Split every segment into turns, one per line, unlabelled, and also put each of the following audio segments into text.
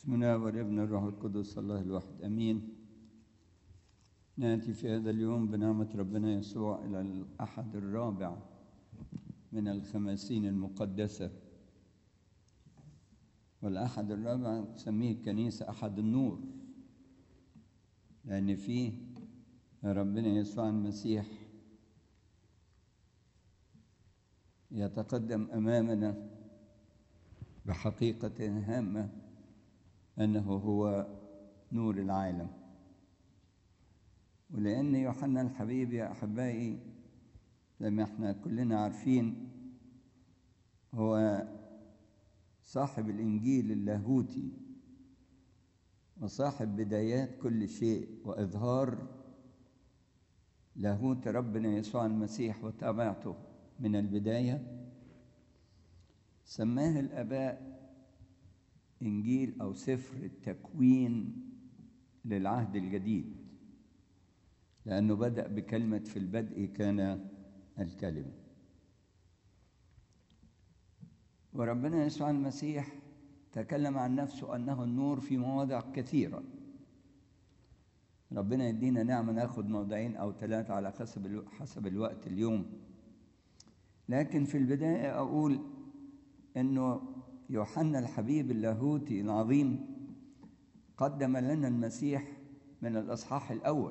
بسم الله والابن الروح القدس الله الواحد امين ناتي في هذا اليوم بنعمه ربنا يسوع الى الاحد الرابع من الخماسين المقدسه والاحد الرابع تسميه الكنيسه احد النور لان فيه ربنا يسوع المسيح يتقدم امامنا بحقيقه هامه انه هو نور العالم ولان يوحنا الحبيب يا احبائي زي ما احنا كلنا عارفين هو صاحب الانجيل اللاهوتي وصاحب بدايات كل شيء واظهار لاهوت ربنا يسوع المسيح وتابعته من البدايه سماه الاباء انجيل او سفر التكوين للعهد الجديد لانه بدا بكلمه في البدء كان الكلمه وربنا يسوع المسيح تكلم عن نفسه انه النور في مواضع كثيره ربنا يدينا نعمه ناخد موضعين او ثلاثه على حسب حسب الوقت اليوم لكن في البدايه اقول انه يوحنا الحبيب اللاهوتي العظيم قدم لنا المسيح من الاصحاح الاول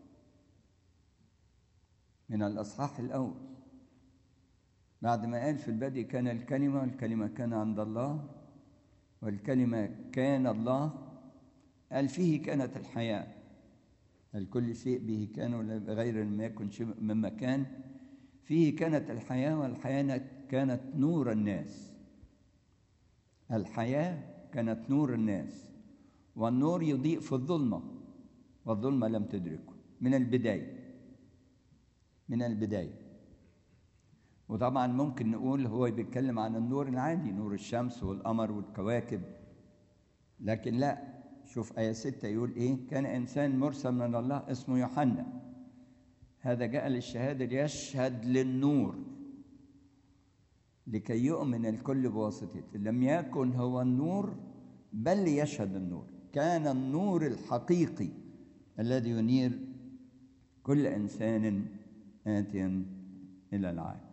من الاصحاح الاول بعد ما قال في البدء كان الكلمه والكلمه كان عند الله والكلمه كان الله قال فيه كانت الحياه قال كل شيء به كان غير ما يكن شيء مما كان فيه كانت الحياه والحياه كانت نور الناس الحياة كانت نور الناس والنور يضيء في الظلمة والظلمة لم تدركه من البداية من البداية وطبعا ممكن نقول هو بيتكلم عن النور العادي نور الشمس والقمر والكواكب لكن لا شوف آية ستة يقول إيه كان إنسان مرسل من الله اسمه يوحنا هذا جاء للشهادة ليشهد للنور لكي يؤمن الكل بواسطته لم يكن هو النور بل ليشهد النور كان النور الحقيقي الذي ينير كل انسان اتيا الى العالم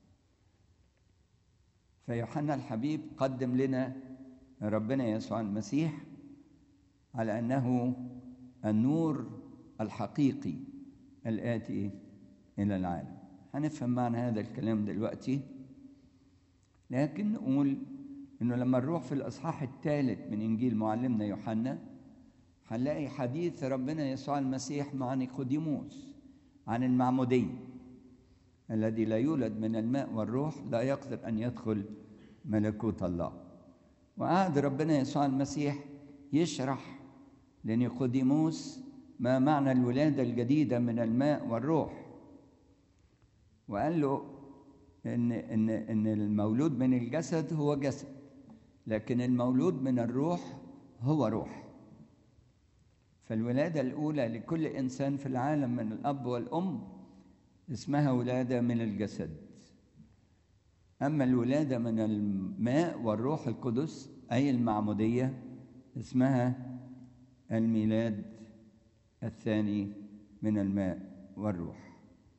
فيوحنا الحبيب قدم لنا ربنا يسوع المسيح على انه النور الحقيقي الاتي الى العالم هنفهم معنى هذا الكلام دلوقتي لكن نقول انه لما نروح في الاصحاح الثالث من انجيل معلمنا يوحنا هنلاقي حديث ربنا يسوع المسيح مع نيقوديموس عن المعموديه الذي لا يولد من الماء والروح لا يقدر ان يدخل ملكوت الله وقعد ربنا يسوع المسيح يشرح لنيقوديموس ما معنى الولاده الجديده من الماء والروح وقال له ان ان ان المولود من الجسد هو جسد لكن المولود من الروح هو روح فالولاده الاولى لكل انسان في العالم من الاب والام اسمها ولاده من الجسد اما الولاده من الماء والروح القدس اي المعموديه اسمها الميلاد الثاني من الماء والروح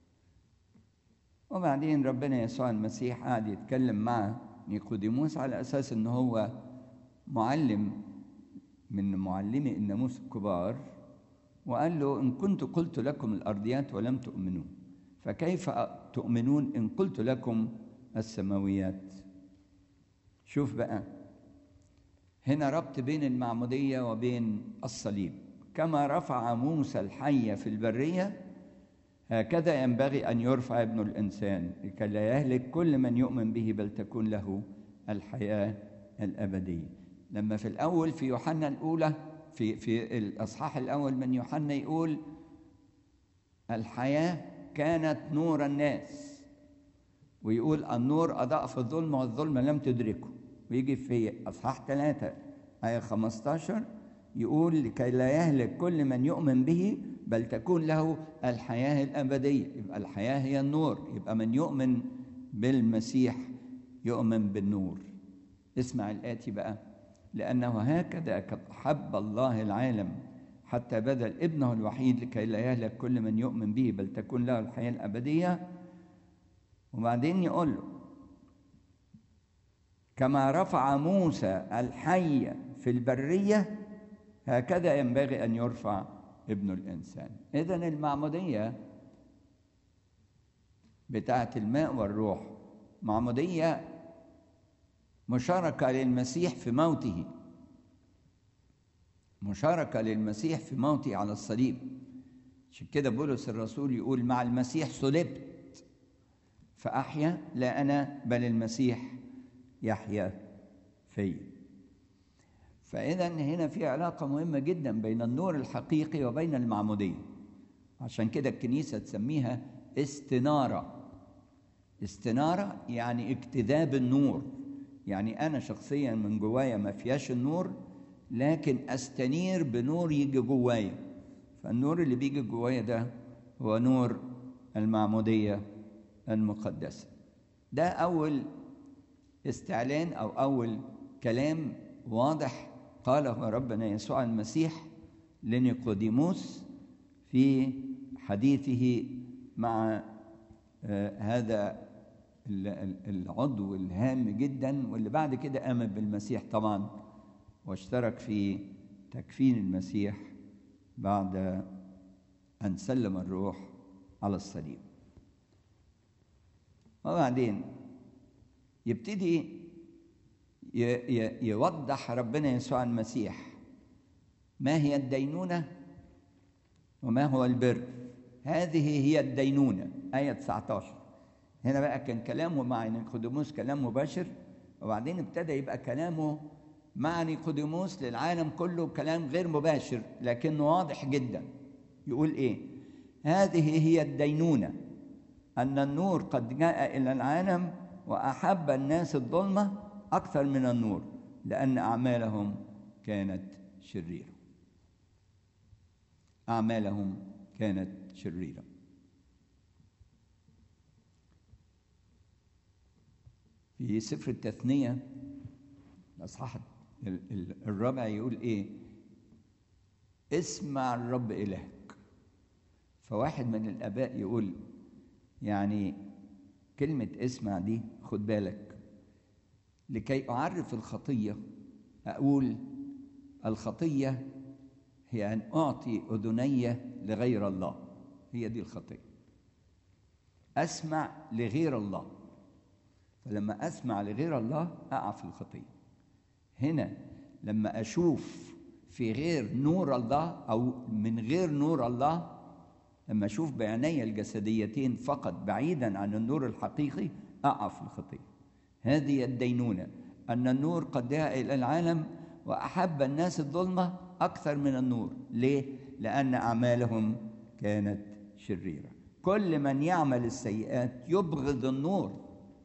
وبعدين ربنا يسوع المسيح قعد يتكلم مع نيقوديموس على اساس ان هو معلم من معلمي الناموس الكبار وقال له ان كنت قلت لكم الارضيات ولم تؤمنوا فكيف تؤمنون ان قلت لكم السماويات شوف بقى هنا ربط بين المعموديه وبين الصليب كما رفع موسى الحي في البريه هكذا ينبغي أن يرفع ابن الإنسان لكي لا يهلك كل من يؤمن به بل تكون له الحياة الأبدية لما في الأول في يوحنا الأولى في في الأصحاح الأول من يوحنا يقول الحياة كانت نور الناس ويقول النور أضاء في الظلمة والظلمة لم تدركه ويجي في أصحاح ثلاثة آية 15 يقول لكي لا يهلك كل من يؤمن به بل تكون له الحياة الأبدية يبقى الحياة هي النور يبقى من يؤمن بالمسيح يؤمن بالنور اسمع الآتي بقى لأنه هكذا قد أحب الله العالم حتى بذل ابنه الوحيد لكي لا يهلك كل من يؤمن به بل تكون له الحياة الأبدية وبعدين يقول له كما رفع موسى الحي في البرية هكذا ينبغي أن يرفع ابن الإنسان إذا المعمودية بتاعة الماء والروح معمودية مشاركة للمسيح في موته مشاركة للمسيح في موته على الصليب عشان كده بولس الرسول يقول مع المسيح صلبت فأحيا لا أنا بل المسيح يحيا في فإذا هنا في علاقة مهمة جدا بين النور الحقيقي وبين المعمودية عشان كده الكنيسة تسميها استنارة استنارة يعني اكتذاب النور يعني أنا شخصيا من جوايا ما فيهاش النور لكن أستنير بنور يجي جوايا فالنور اللي بيجي جوايا ده هو نور المعمودية المقدسة ده أول استعلان أو أول كلام واضح قاله ربنا يسوع المسيح لنيقوديموس في حديثه مع هذا العضو الهام جدا واللي بعد كده آمن بالمسيح طبعا واشترك في تكفين المسيح بعد أن سلم الروح على الصليب وبعدين يبتدي يوضح ربنا يسوع المسيح ما هي الدينونة وما هو البر هذه هي الدينونة آية 19 هنا بقى كان كلامه مع نيقوديموس كلام مباشر وبعدين ابتدى يبقى كلامه مع نيقوديموس للعالم كله كلام غير مباشر لكنه واضح جدا يقول ايه هذه هي الدينونة أن النور قد جاء إلى العالم وأحب الناس الظلمة أكثر من النور لأن أعمالهم كانت شريرة أعمالهم كانت شريرة في سفر التثنية الأصحاح الرابع يقول إيه اسمع الرب إلهك فواحد من الآباء يقول يعني كلمة اسمع دي خد بالك لكي أعرف الخطية أقول الخطية هي أن أعطي أذني لغير الله هي دي الخطية أسمع لغير الله فلما أسمع لغير الله أقع في الخطية هنا لما أشوف في غير نور الله أو من غير نور الله لما أشوف بعيني الجسديتين فقط بعيدا عن النور الحقيقي أقع في الخطية هذه الدينونة أن النور قد جاء إلى العالم وأحب الناس الظلمة أكثر من النور ليه؟ لأن أعمالهم كانت شريرة كل من يعمل السيئات يبغض النور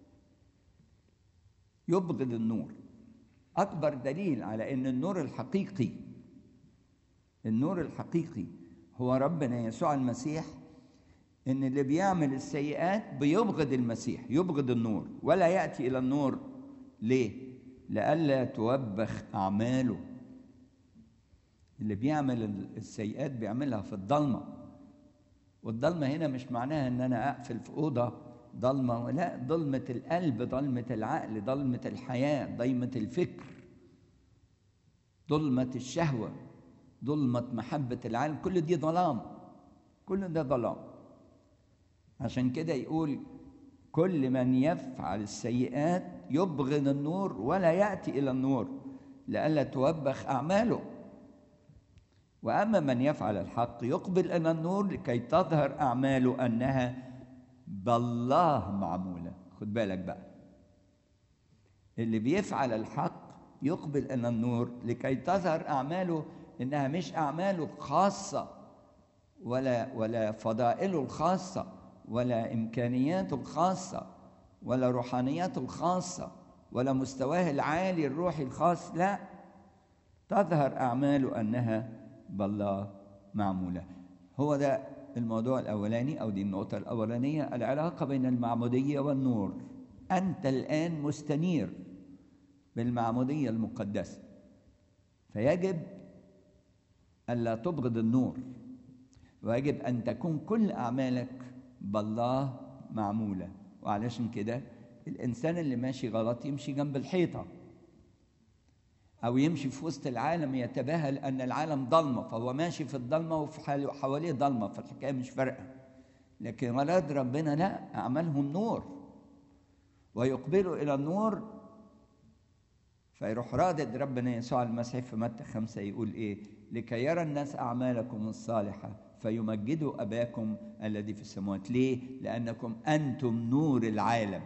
يبغض النور أكبر دليل على أن النور الحقيقي النور الحقيقي هو ربنا يسوع المسيح ان اللي بيعمل السيئات بيبغض المسيح يبغض النور ولا ياتي الى النور ليه لئلا توبخ اعماله اللي بيعمل السيئات بيعملها في الضلمه والضلمه هنا مش معناها ان انا اقفل في اوضه ضلمه لا ضلمه القلب ضلمه العقل ضلمه الحياه ضلمه الفكر ظلمه الشهوه ظلمه محبه العالم كل دي ظلام كل ده ظلام عشان كده يقول كل من يفعل السيئات يبغض النور ولا ياتي الى النور لئلا توبخ اعماله واما من يفعل الحق يقبل الى النور لكي تظهر اعماله انها بالله معموله خد بالك بقى اللي بيفعل الحق يقبل الى النور لكي تظهر اعماله انها مش اعماله الخاصه ولا ولا فضائله الخاصه ولا امكانياته الخاصه ولا روحانياته الخاصه ولا مستواه العالي الروحي الخاص لا تظهر اعماله انها بالله معموله هو ده الموضوع الاولاني او دي النقطه الاولانيه العلاقه بين المعموديه والنور انت الان مستنير بالمعموديه المقدسه فيجب ألا تبغض النور ويجب أن تكون كل أعمالك بالله معمولة وعلشان كده الإنسان اللي ماشي غلط يمشي جنب الحيطة أو يمشي في وسط العالم يتباهى لأن العالم ضلمة فهو ماشي في الضلمة وحواليه ضلمة فالحكاية مش فارقة لكن ولاد ربنا لا أعمالهم نور ويقبلوا إلى النور فيروح رادد ربنا يسوع المسيح في متى خمسة يقول إيه لكي يرى الناس أعمالكم الصالحة فيمجدوا أباكم الذي في السماوات ليه؟ لأنكم أنتم نور العالم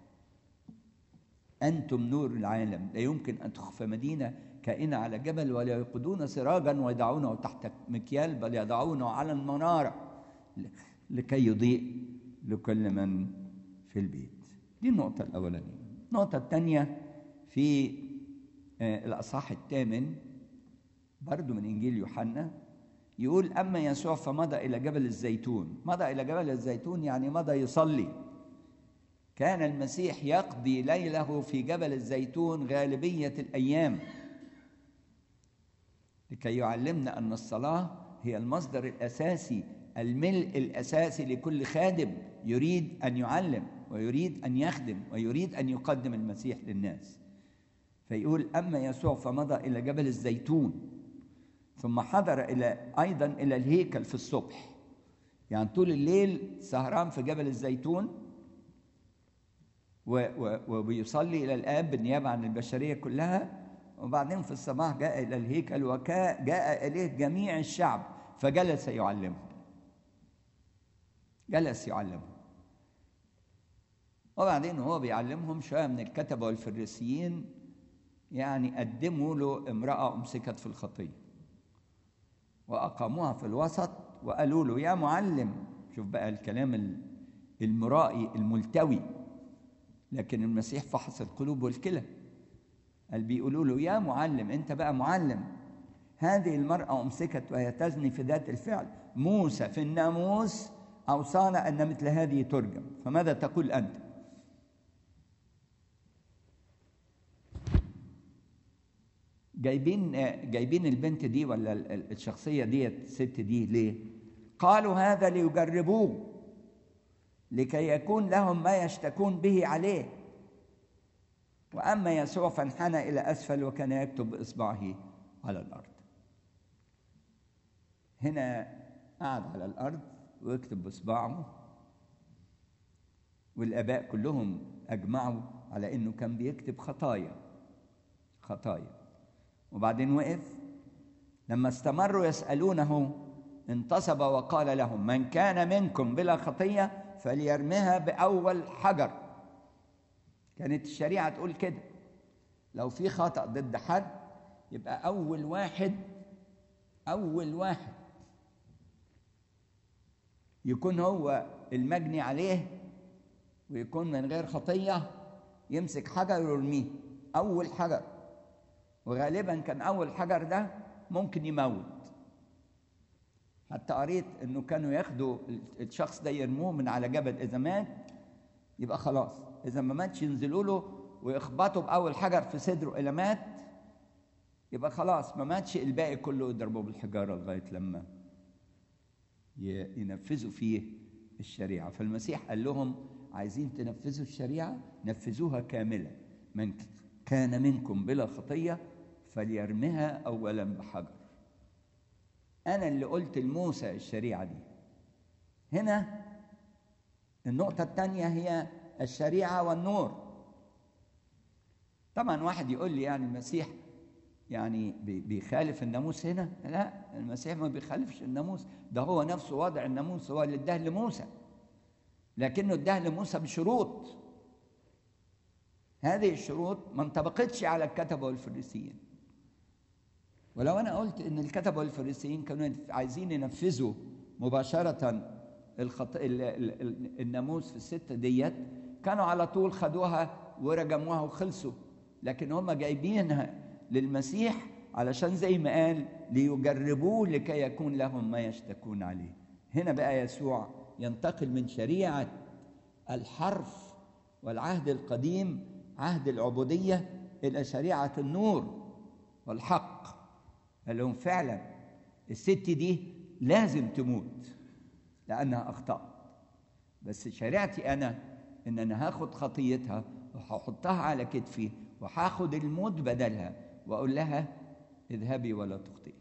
أنتم نور العالم لا يمكن أن تخفى مدينة كائنة على جبل ولا يقودون سراجا ويضعونه تحت مكيال بل يضعونه على المنارة لكي يضيء لكل من في البيت دي النقطة الأولانية النقطة الثانية في الأصحاح الثامن برضو من إنجيل يوحنا يقول أما يسوع فمضى إلى جبل الزيتون مضى إلى جبل الزيتون يعني مضى يصلي كان المسيح يقضي ليله في جبل الزيتون غالبية الأيام لكي يعلمنا أن الصلاة هي المصدر الأساسي الملء الأساسي لكل خادم يريد أن يعلم ويريد أن يخدم ويريد أن يقدم المسيح للناس فيقول أما يسوع فمضى إلى جبل الزيتون ثم حضر إلى أيضا إلى الهيكل في الصبح يعني طول الليل سهران في جبل الزيتون وبيصلي إلى الآب بالنيابة عن البشرية كلها وبعدين في الصباح جاء إلى الهيكل وجاء إليه جميع الشعب فجلس يعلمهم جلس يعلمهم وبعدين هو بيعلمهم شوية من الكتبة والفريسيين يعني قدموا له امرأة أمسكت في الخطية وأقاموها في الوسط وقالوا له يا معلم شوف بقى الكلام المرائي الملتوي لكن المسيح فحص القلوب والكلى قال بيقولوا له يا معلم انت بقى معلم هذه المرأة أمسكت وهي تزني في ذات الفعل موسى في الناموس أوصانا أن مثل هذه ترجم فماذا تقول أنت جايبين جايبين البنت دي ولا الشخصية دي الست دي ليه؟ قالوا هذا ليجربوه لكي يكون لهم ما يشتكون به عليه وأما يسوع فانحنى إلى أسفل وكان يكتب بإصبعه على الأرض هنا قعد على الأرض ويكتب بإصبعه والآباء كلهم أجمعوا على إنه كان بيكتب خطايا خطايا وبعدين وقف لما استمروا يسألونه انتصب وقال لهم من كان منكم بلا خطية فليرمها بأول حجر كانت الشريعة تقول كده لو في خطأ ضد حد يبقى أول واحد أول واحد يكون هو المجني عليه ويكون من غير خطية يمسك حجر ويرميه أول حجر وغالبا كان أول حجر ده ممكن يموت حتى قريت انه كانوا ياخدوا الشخص ده يرموه من على جبل اذا مات يبقى خلاص اذا ما ماتش ينزلوا له ويخبطوا باول حجر في صدره الى مات يبقى خلاص ما ماتش الباقي كله يضربوه بالحجاره لغايه لما ينفذوا فيه الشريعه فالمسيح قال لهم عايزين تنفذوا الشريعه نفذوها كامله من كان منكم بلا خطيه فليرمها اولا بحجر أنا اللي قلت لموسى الشريعة دي هنا النقطة الثانية هي الشريعة والنور طبعا واحد يقول لي يعني المسيح يعني بيخالف الناموس هنا لا المسيح ما بيخالفش الناموس ده هو نفسه وضع الناموس هو اللي اداه لموسى لكنه اداه لموسى بشروط هذه الشروط ما انطبقتش على الكتبة والفريسيين ولو انا قلت ان الكتبه والفريسيين كانوا عايزين ينفذوا مباشره الخط... ال... ال... ال... الناموس في السته ديت كانوا على طول خدوها ورجموها وخلصوا لكن هم جايبينها للمسيح علشان زي ما قال ليجربوه لكي يكون لهم ما يشتكون عليه هنا بقى يسوع ينتقل من شريعه الحرف والعهد القديم عهد العبوديه الى شريعه النور والحق قال لهم فعلا الست دي لازم تموت لانها اخطات بس شريعتي انا ان انا هاخد خطيتها وهحطها على كتفي وهاخد الموت بدلها واقول لها اذهبي ولا تخطئي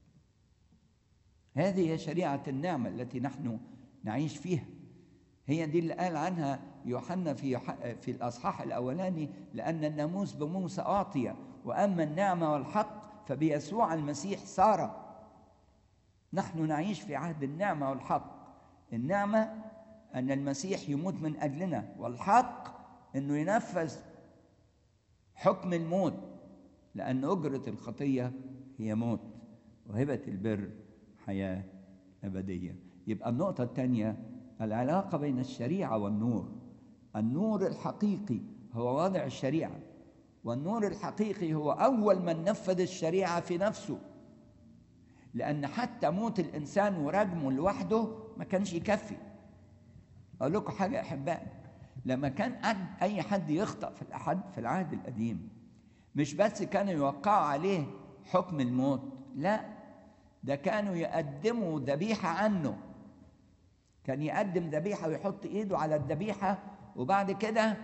هذه هي شريعه النعمه التي نحن نعيش فيها هي دي اللي قال عنها يوحنا في في الاصحاح الاولاني لان الناموس بموسى اعطي واما النعمه والحق فبيسوع المسيح صار نحن نعيش في عهد النعمه والحق النعمه ان المسيح يموت من اجلنا والحق انه ينفذ حكم الموت لان اجره الخطيه هي موت وهبه البر حياه ابديه يبقى النقطه الثانيه العلاقه بين الشريعه والنور النور الحقيقي هو وضع الشريعه والنور الحقيقي هو اول من نفذ الشريعه في نفسه لان حتى موت الانسان ورجمه لوحده ما كانش يكفي اقول لكم حاجه احباء لما كان اي حد يخطا في الاحد في العهد القديم مش بس كانوا يوقعوا عليه حكم الموت لا ده كانوا يقدموا ذبيحه عنه كان يقدم ذبيحه ويحط ايده على الذبيحه وبعد كده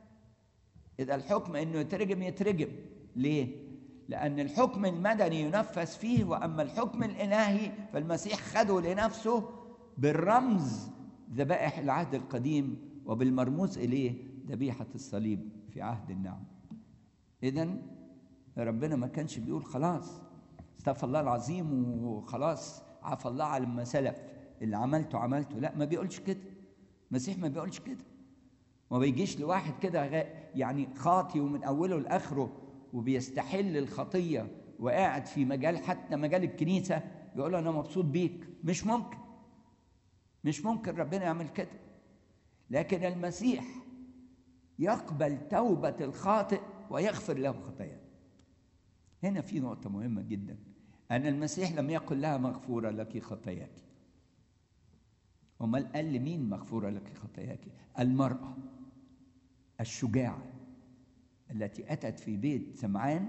اذا الحكم انه يترجم يترجم ليه لان الحكم المدني ينفذ فيه واما الحكم الالهي فالمسيح خده لنفسه بالرمز ذبائح العهد القديم وبالمرموز اليه ذبيحه الصليب في عهد النعم اذا ربنا ما كانش بيقول خلاص استغفر الله العظيم وخلاص عفى الله على ما سلف اللي عملته عملته لا ما بيقولش كده المسيح ما بيقولش كده ما بيجيش لواحد كده يعني خاطي ومن اوله لاخره وبيستحل الخطيه وقاعد في مجال حتى مجال الكنيسه يقول انا مبسوط بيك مش ممكن مش ممكن ربنا يعمل كده لكن المسيح يقبل توبه الخاطئ ويغفر له خطاياه هنا في نقطه مهمه جدا ان المسيح لم يقل لها مغفوره لك خطاياك امال قال لمين مغفوره لك خطاياك المراه الشجاعه التي اتت في بيت سمعان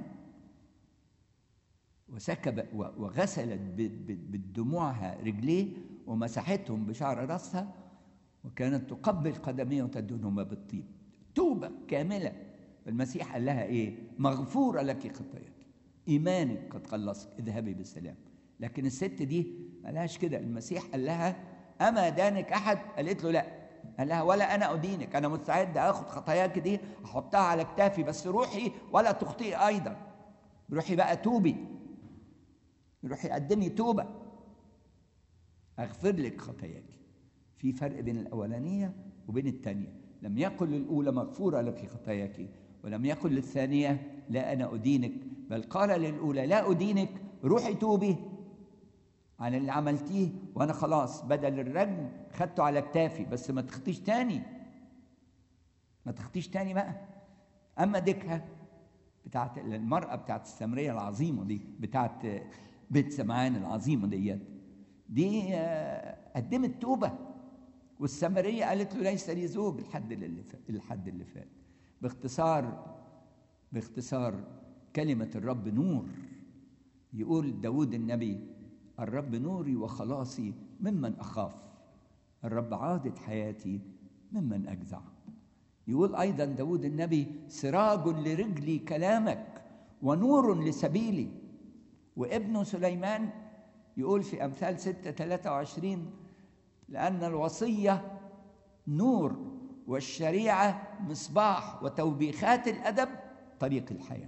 وسكب وغسلت بدموعها رجليه ومسحتهم بشعر راسها وكانت تقبل قدميه وتدهنهما بالطيب توبه كامله المسيح قال لها ايه مغفوره لك خطاياك ايمانك قد خلصك اذهبي بالسلام لكن الست دي ملهاش كده المسيح قال لها اما دانك احد قالت له لا قال لها ولا انا ادينك انا مستعد اخد خطاياك دي احطها على كتافي بس روحي ولا تخطئي ايضا روحي بقى توبي روحي قدمي توبه اغفر لك خطاياك في فرق بين الاولانيه وبين الثانيه لم يقل للاولى مغفوره لك خطاياك ولم يقل للثانيه لا انا ادينك بل قال للاولى لا ادينك روحي توبي عن اللي عملتيه وانا خلاص بدل الرجم خدته على كتافي بس ما تخطيش تاني ما تخطيش تاني بقى اما ديكها بتاعت المراه بتاعت السامريه العظيمه دي بتاعت بيت سمعان العظيمه ديت دي قدمت توبه والسامريه قالت له ليس لي زوج الحد اللي فات الحد اللي فات باختصار باختصار كلمه الرب نور يقول داود النبي الرب نوري وخلاصي ممن اخاف الرب عاده حياتي ممن اجزع يقول ايضا داود النبي سراج لرجلي كلامك ونور لسبيلي وابنه سليمان يقول في امثال 6 23 لان الوصيه نور والشريعه مصباح وتوبيخات الادب طريق الحياه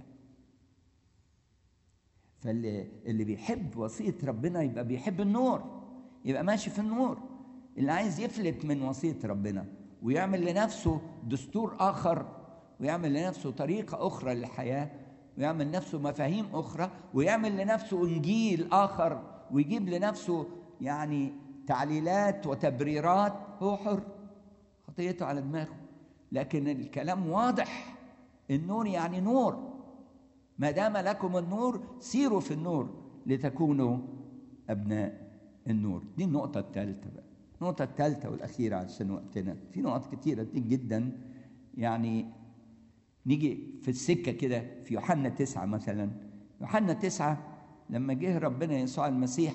فاللي اللي بيحب وصيه ربنا يبقى بيحب النور يبقى ماشي في النور اللي عايز يفلت من وصيه ربنا ويعمل لنفسه دستور اخر ويعمل لنفسه طريقه اخرى للحياه ويعمل لنفسه مفاهيم اخرى ويعمل لنفسه انجيل اخر ويجيب لنفسه يعني تعليلات وتبريرات هو حر خطيته على دماغه لكن الكلام واضح النور يعني نور ما دام لكم النور سيروا في النور لتكونوا ابناء النور دي النقطه الثالثه بقى النقطه الثالثه والاخيره عشان وقتنا في نقط كتيره كتير جدا يعني نيجي في السكه كده في يوحنا تسعة مثلا يوحنا تسعة لما جه ربنا يسوع المسيح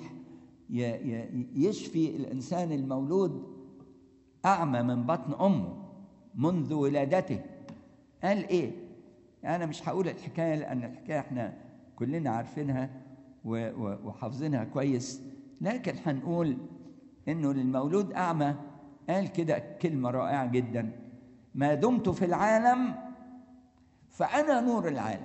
يشفي الإنسان المولود أعمى من بطن أمه منذ ولادته قال إيه؟ أنا مش هقول الحكاية لأن الحكاية إحنا كلنا عارفينها وحافظينها كويس لكن هنقول إنه للمولود أعمى قال كده كلمة رائعة جدا ما دمت في العالم فأنا نور العالم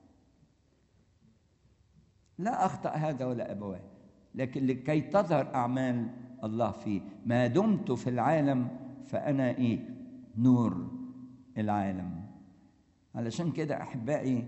لا أخطأ هذا ولا أبواه لكن لكي تظهر أعمال الله فيه ما دمت في العالم فأنا إيه نور العالم علشان كده أحبائي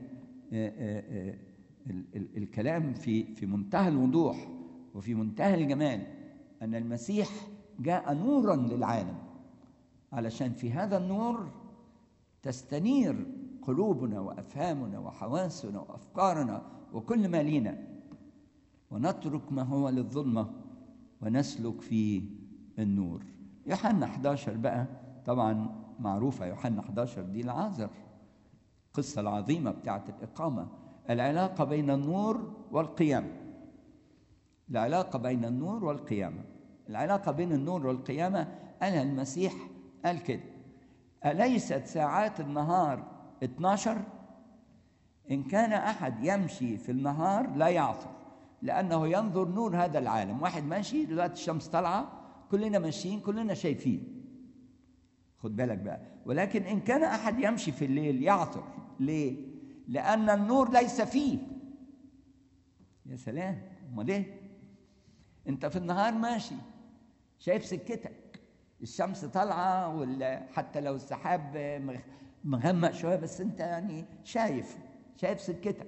الكلام في في منتهى الوضوح وفي منتهى الجمال أن المسيح جاء نورا للعالم علشان في هذا النور تستنير قلوبنا وافهامنا وحواسنا وافكارنا وكل ما لينا ونترك ما هو للظلمه ونسلك في النور يوحنا 11 بقى طبعا معروفه يوحنا 11 دي العازر القصه العظيمه بتاعت الاقامه العلاقه بين النور والقيامه العلاقه بين النور والقيامه العلاقه بين النور والقيامه قالها المسيح قال كده أليست ساعات النهار 12 إن كان أحد يمشي في النهار لا يعثر لأنه ينظر نور هذا العالم واحد ماشي دلوقتي الشمس طالعة كلنا ماشيين كلنا شايفين خد بالك بقى ولكن إن كان أحد يمشي في الليل يعثر ليه؟ لأن النور ليس فيه يا سلام أمال إيه؟ أنت في النهار ماشي شايف سكتك الشمس طالعه ولا حتى لو السحاب مغمق شويه بس انت يعني شايف شايف سكتك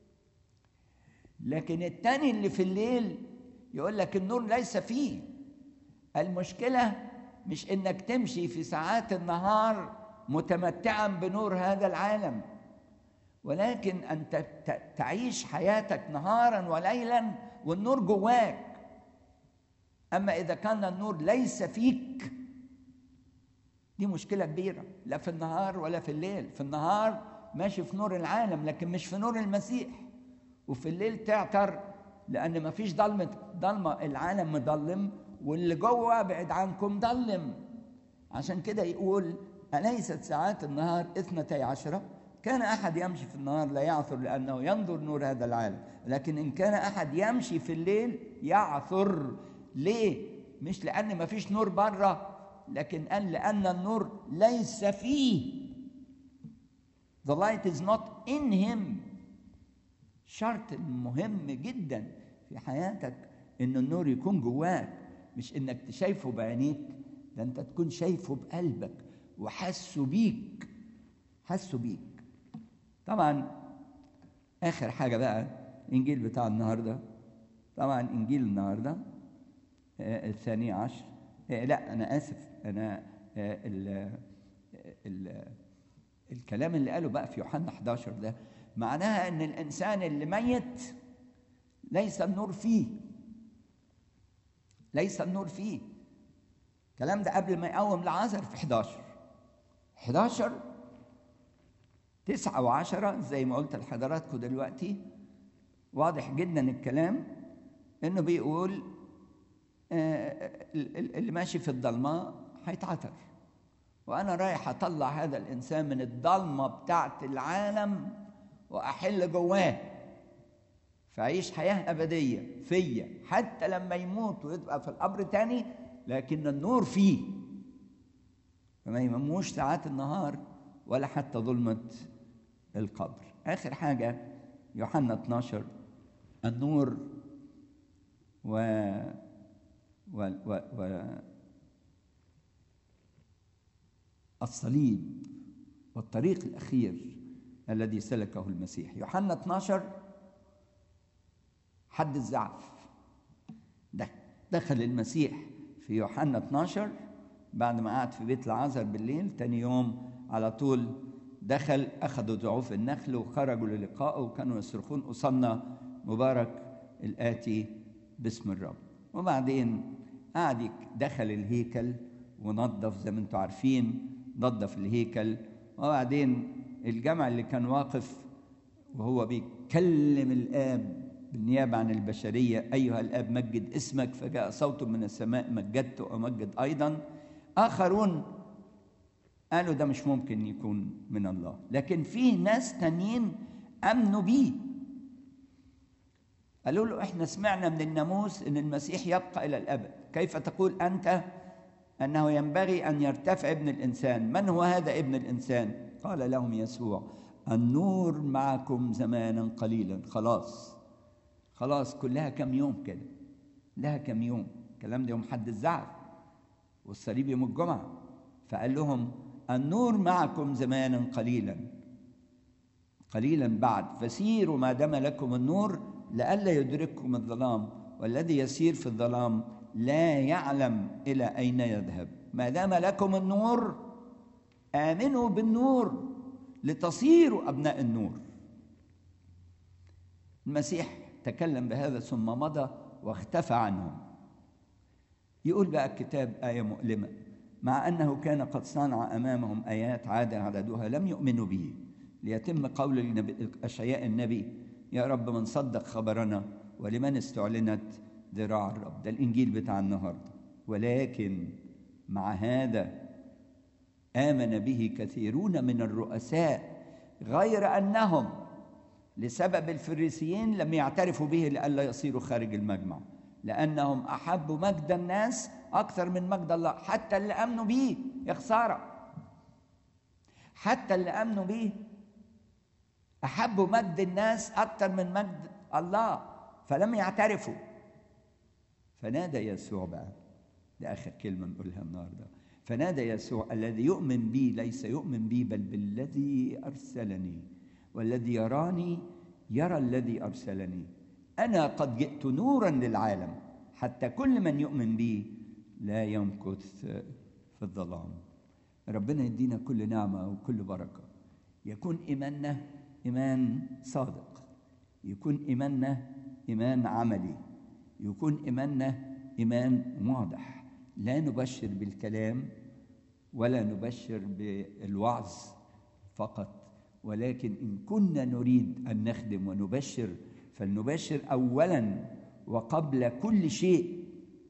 لكن التاني اللي في الليل يقول لك النور ليس فيه المشكله مش انك تمشي في ساعات النهار متمتعا بنور هذا العالم ولكن ان تعيش حياتك نهارا وليلا والنور جواك اما اذا كان النور ليس فيك دي مشكله كبيره لا في النهار ولا في الليل في النهار ماشي في نور العالم لكن مش في نور المسيح وفي الليل تعتر لان ما فيش ضلمه ضلمه العالم مضلم واللي جوه بعد عنكم ضلم عشان كده يقول أليست ساعات النهار اثنتي عشرة كان أحد يمشي في النهار لا يعثر لأنه ينظر نور هذا العالم لكن إن كان أحد يمشي في الليل يعثر ليه؟ مش لأن ما فيش نور بره لكن قال لأن النور ليس فيه The light is not in him شرط مهم جدا في حياتك ان النور يكون جواك مش انك تشايفه بعينيك ده انت تكون شايفه بقلبك وحاسه بيك حاسه بيك طبعا اخر حاجه بقى الانجيل بتاع النهارده طبعا انجيل النهارده آه الثاني عشر آه لا انا اسف انا آه ال ال الكلام اللي قاله بقى في يوحنا 11 ده معناها ان الانسان اللي ميت ليس النور فيه ليس النور فيه الكلام ده قبل ما يقوم لعازر في 11 11 تسعة وعشرة زي ما قلت لحضراتكم دلوقتي واضح جدا الكلام انه بيقول آه اللي ماشي في الضلمة هيتعثر وانا رايح اطلع هذا الانسان من الضلمة بتاعت العالم واحل جواه فعيش حياة أبدية فيا حتى لما يموت ويبقى في القبر تاني لكن النور فيه فما يهموش ساعات النهار ولا حتى ظلمة القبر آخر حاجة يوحنا 12 النور و و و, و الصليب والطريق الأخير الذي سلكه المسيح يوحنا 12 حد الزعف ده دخل المسيح في يوحنا 12 بعد ما قعد في بيت العازر بالليل تاني يوم على طول دخل أخذوا ضعوف النخل وخرجوا للقائه وكانوا يصرخون أصلنا مبارك الآتي باسم الرب وبعدين قعد دخل الهيكل ونظف زي ما انتم عارفين نظف الهيكل وبعدين الجمع اللي كان واقف وهو بيكلم الآب بالنيابة عن البشرية أيها الآب مجد اسمك فجاء صوت من السماء مجدت وأمجد أيضا آخرون قالوا ده مش ممكن يكون من الله لكن في ناس تانيين امنوا بيه قالوا له احنا سمعنا من الناموس ان المسيح يبقى الى الابد كيف تقول انت انه ينبغي ان يرتفع ابن الانسان من هو هذا ابن الانسان قال لهم يسوع النور معكم زمانا قليلا خلاص خلاص كلها كم يوم كده لها كم يوم الكلام ده يوم حد الزعف والصليب يوم الجمعه فقال لهم النور معكم زمانا قليلا قليلا بعد فسيروا ما دام لكم النور لئلا يدرككم الظلام والذي يسير في الظلام لا يعلم الى اين يذهب ما دام لكم النور امنوا بالنور لتصيروا ابناء النور المسيح تكلم بهذا ثم مضى واختفى عنهم يقول بقى الكتاب ايه مؤلمه مع انه كان قد صنع امامهم ايات عاد عددها لم يؤمنوا به ليتم قول النبي اشعياء النبي يا رب من صدق خبرنا ولمن استعلنت ذراع الرب ده الانجيل بتاع النهارده ولكن مع هذا امن به كثيرون من الرؤساء غير انهم لسبب الفريسيين لم يعترفوا به لئلا يصيروا خارج المجمع لانهم احبوا مجد الناس اكثر من مجد الله حتى اللي امنوا به يا خساره حتى اللي امنوا به احبوا مجد الناس اكثر من مجد الله فلم يعترفوا فنادى يسوع بقى ده اخر كلمه نقولها النهارده فنادى يسوع الذي يؤمن بي ليس يؤمن بي بل بالذي ارسلني والذي يراني يرى الذي ارسلني انا قد جئت نورا للعالم حتى كل من يؤمن بي لا يمكث في الظلام ربنا يدينا كل نعمه وكل بركه يكون ايماننا ايمان صادق يكون ايماننا ايمان عملي يكون ايماننا ايمان واضح لا نبشر بالكلام ولا نبشر بالوعظ فقط ولكن ان كنا نريد ان نخدم ونبشر فلنبشر اولا وقبل كل شيء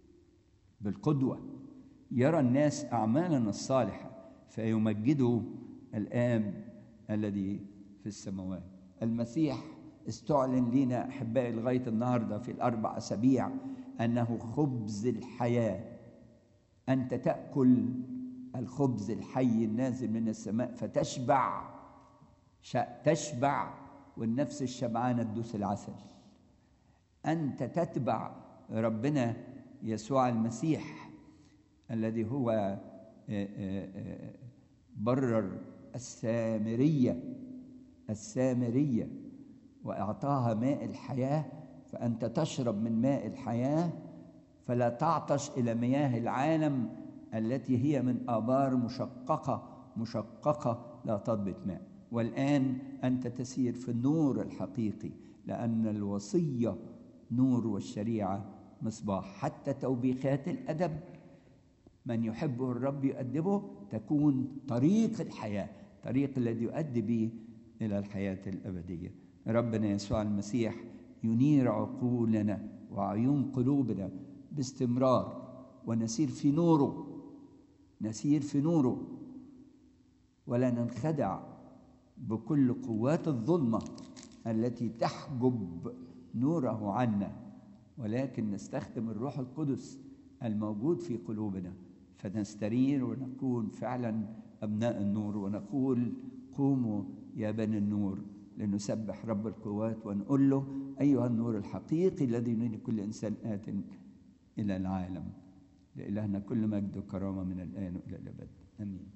بالقدوه يرى الناس اعمالنا الصالحه فيمجدوا الاب الذي في السماوات المسيح استعلن لنا احبائي لغايه النهارده في الاربع اسابيع انه خبز الحياه انت تاكل الخبز الحي النازل من السماء فتشبع تشبع والنفس الشبعانه تدوس العسل انت تتبع ربنا يسوع المسيح الذي هو برر السامريه السامريه واعطاها ماء الحياه فانت تشرب من ماء الحياه فلا تعطش الى مياه العالم التي هي من ابار مشققه مشققه لا تضبط ماء والان انت تسير في النور الحقيقي لان الوصيه نور والشريعه مصباح حتى توبيخات الادب من يحبه الرب يؤدبه تكون طريق الحياه طريق الذي يؤدي به الى الحياه الابديه ربنا يسوع المسيح ينير عقولنا وعيون قلوبنا باستمرار ونسير في نوره نسير في نوره ولا ننخدع بكل قوات الظلمه التي تحجب نوره عنا ولكن نستخدم الروح القدس الموجود في قلوبنا فنسترير ونكون فعلا ابناء النور ونقول قوموا يا بني النور لنسبح رب القوات ونقول له ايها النور الحقيقي الذي ينير كل انسان ات الى العالم لالهنا كل مجد وكرامه من الان والى الابد امين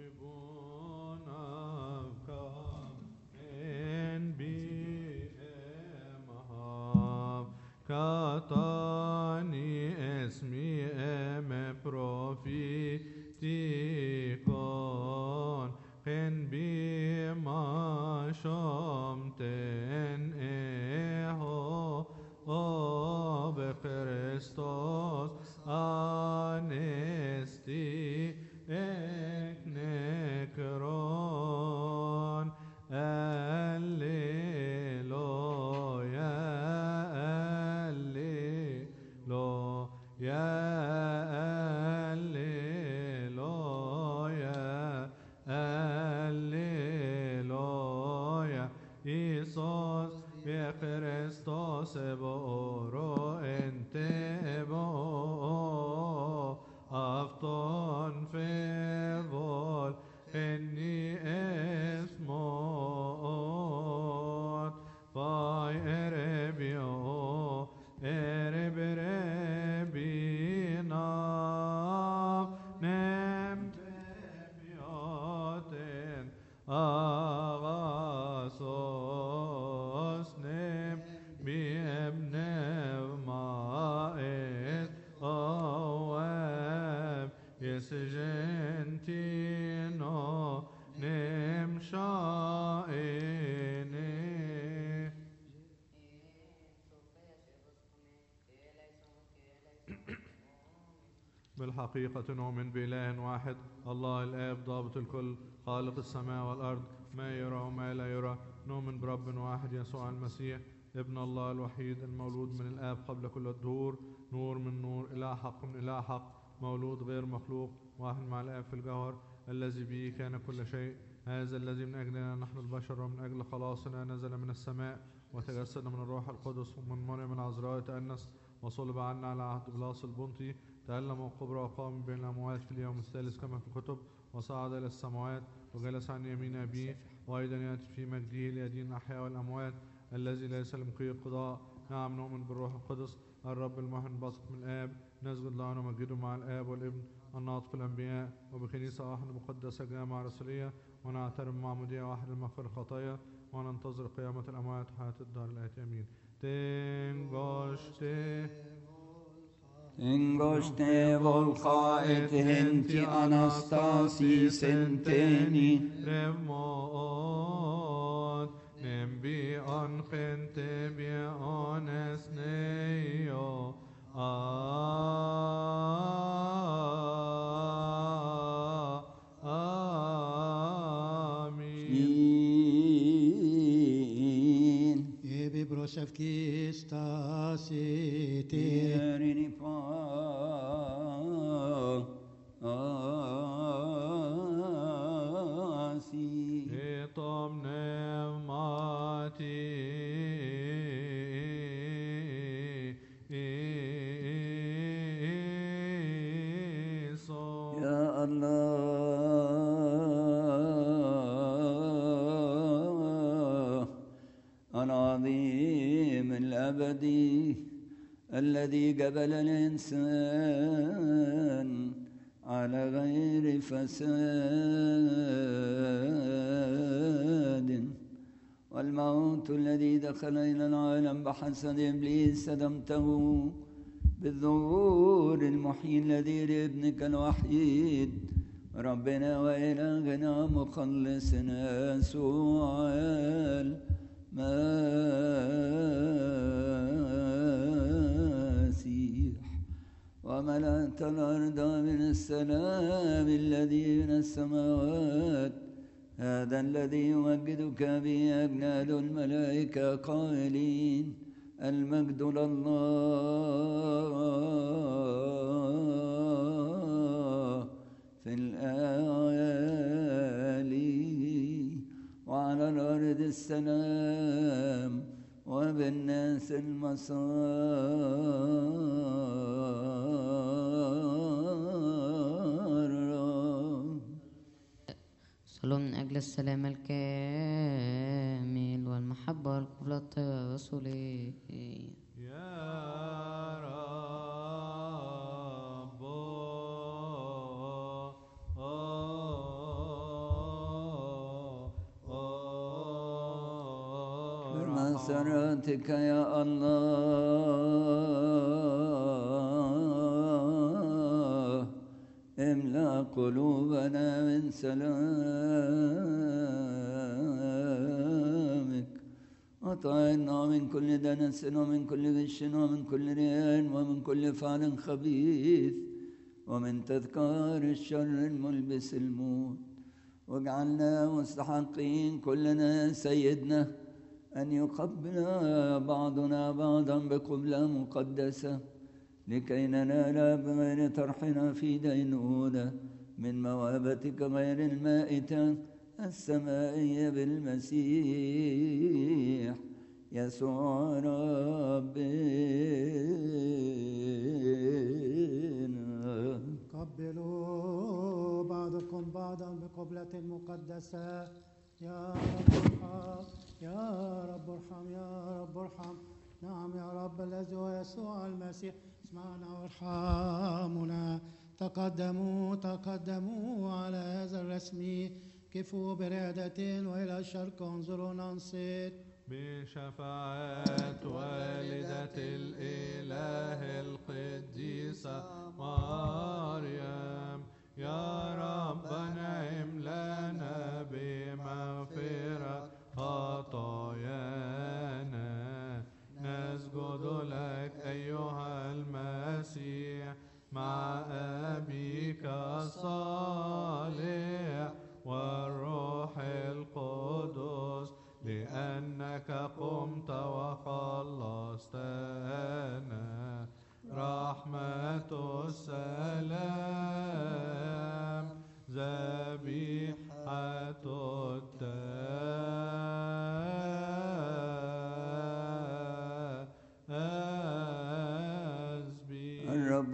Katani esmi eme profitikon Ken bi ma ten eho o be Christos anesti ek nekron Alleluia بورو انتبو أفطن في الظل إني اسموت فاي اربيو ارب ربي ناف نم بميوتن أغاسوس نم بابن مائت أواب يسجنتينو نم شائني بالحقيقة نؤمن بإله واحد الله الآب ضابط الكل خالق السماء والأرض ما يرى وما لا يرى نؤمن برب واحد يسوع المسيح ابن الله الوحيد المولود من الآب قبل كل الدهور نور من نور إله حق من إله حق مولود غير مخلوق واحد مع الآب في الجوهر الذي به كان كل شيء هذا الذي من أجلنا نحن البشر ومن أجل خلاصنا نزل من السماء وتجسد من الروح القدس ومن مريم العذراء تأنس وصلب عنا على عهد بلاس البنطي تألم وقبر وقام بين الأموات في اليوم الثالث كما في الكتب وصعد إلى السماوات وجلس عن يمين أبيه وأيضا يأتي في مجده ليدين الأحياء والأموات الذي ليس لمقيم القضاء نعم نؤمن بالروح القدس الرب المحن بسط من الآب نسجد له ونمجده مع الآب والابن الناطق الأنبياء وبكنيسة واحدة مقدسة جامعة رسولية ونعترف معمودية واحدة لمغفرة الخطايا وننتظر قيامة الأموات وحياة الدار الآتية آمين تنغشتي
انگشته والقائد هنتي انستاسي سنتيني
رموت نبي أن خنت بأن اسنيو آمين
إين
Ebi brosevki stasiti
تيرني فا آسي
إطم نعمتي إيسو
يا الله العظيم الأبدي الذي قبل الإنسان على غير فساد والموت الذي دخل إلى العالم بحسد إبليس سدمته بالظهور المحيي الذي لابنك الوحيد ربنا وإلهنا مخلصنا يسوع المسيح وملأت الأرض من السلام الذي من السماوات هذا الذي يمجدك به أجناد الملائكة قائلين المجد لله في الآلي وعلى الأرض السلام وبالناس المسار
صلوا من أجل السلام الكامل والمحبة والقبلة الطيبة والرسولية
يا رب
بمسرتك يا الله املأ قلوبنا من سلامك وطعنا من كل دنس ومن كل غش ومن كل رياء ومن كل فعل خبيث ومن تذكار الشر الملبس الموت واجعلنا مستحقين كلنا سيدنا أن يقبل بعضنا بعضا بقبلة مقدسة لكي ننال بغير طرحنا في دينونة من موابتك غير المائتة السمائية بالمسيح يسوع ربنا
قبلوا بعضكم بعضا بقبلة مقدسة يا رب ارحم يا رب ارحم يا رب ارحم نعم يا رب الذي هو يسوع المسيح اسمعنا وارحمنا تقدموا تقدموا على هذا الرسم كفوا برعدة وإلى الشرق انظروا ننصت
بشفاعة والدة الإله